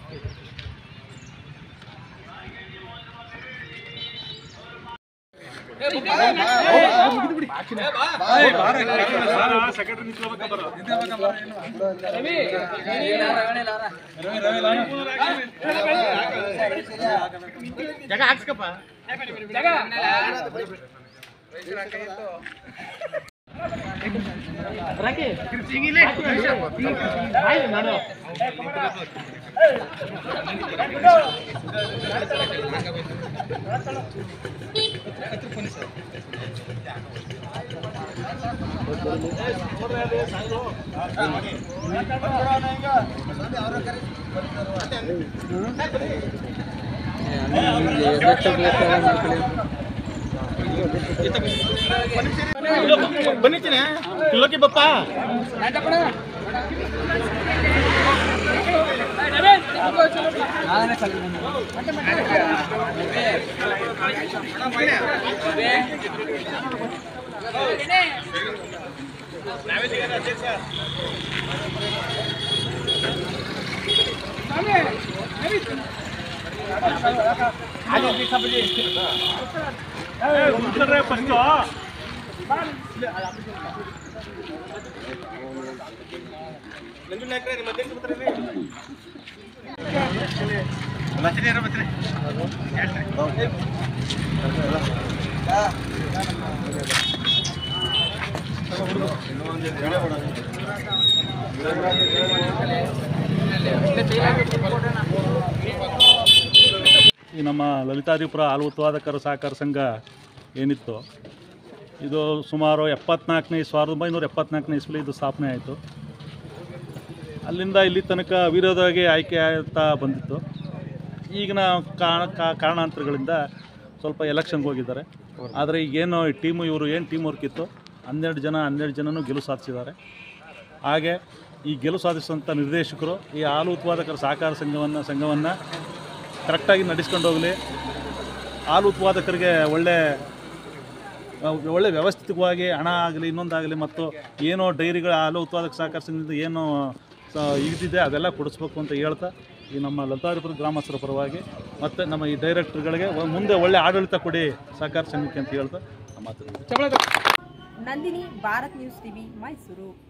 ಬನ್ನಿತೀನಿ ಕಿಲೋಕಿ ಬಪ್ಪ ಈ ನಮ್ಮ ಲಲಿತಾದಿಪುರ ಹಾಲು ಉತ್ಪಾದಕರ ಸಹಕಾರ ಸಂಘ ಏನಿತ್ತು ಇದು ಸುಮಾರು ಎಪ್ಪತ್ನಾಲ್ಕನೇ ಸಾವಿರದ ಒಂಬೈನೂರ ಎಪ್ಪತ್ನಾಲ್ಕನೇ ಇಸ್ವಿ ಇದು ಸ್ಥಾಪನೆ ಆಯಿತು ಅಲ್ಲಿಂದ ಇಲ್ಲಿ ತನಕ ವಿರೋಧವಾಗಿ ಆಯ್ಕೆ ಆಗ್ತಾ ಬಂದಿತ್ತು ಈಗಿನ ಕಾರಣ ಕಾ- ಕಾರಣಾಂತರಗಳಿಂದ ಸ್ವಲ್ಪ ಎಲೆಕ್ಷನ್ಗೆ ಹೋಗಿದ್ದಾರೆ ಆದರೆ ಈಗೇನು ಟೀಮು ಇವರು ಏನು ಟೀಮ್ ವರ್ಕ್ ಇತ್ತು ಹನ್ನೆರಡು ಜನ ಹನ್ನೆರಡು ಜನನೂ ಗೆಲುವು ಸಾಧಿಸಿದ್ದಾರೆ ಹಾಗೆ ಈ ಗೆಲುವು ಸಾಧಿಸಿದಂಥ ನಿರ್ದೇಶಕರು ಈ ಹಾಲು ಉತ್ಪಾದಕರ ಸಹಕಾರ ಸಂಘವನ್ನು ಸಂಘವನ್ನು ಕರೆಕ್ಟಾಗಿ ನಡೆಸ್ಕೊಂಡು ಹೋಗಲಿ ಹಾಲು ಉತ್ಪಾದಕರಿಗೆ ಒಳ್ಳೆ ಆ, ಒಳ್ಳೆ ವ್ಯವಸ್ಥಿತವಾಗಿ ಹಣ ಆಗಲಿ ಇನ್ನೊಂದಾಗಲಿ ಮತ್ತು ಏನೋ ಡೈರಿಗಳ ಹಾಲು ಉತ್ಪಾದಕ ಸಹಕಾರ ಸಂಘದಿಂದ ಏನು ಸ- ಇದಿದೆ ಅದೆಲ್ಲ ಕೊಡಿಸ್ಬೇಕು ಅಂತ ಹೇಳ್ತಾ ಈ ನಮ್ಮ ಲತಾರಿಪುರ ಗ್ರಾಮಸ್ಥರ ಪರವಾಗಿ ಮತ್ತು ನಮ್ಮ ಈ ಡೈರೆಕ್ಟರ್ಗಳಿಗೆ ಒ- ಮುಂದೆ ಒಳ್ಳೆ ಆಡಳಿತ ಕೊಡಿ ಸಹಕಾರ ಸಂಘಕ್ಕೆ ಅಂತ ಹೇಳ್ತಾ ನಮ್ಮ ಮಾತು ನಂದಿನಿ ಭಾರತ್ ನ್ಯೂಸ್ ಟಿವಿ ಮೈಸೂರು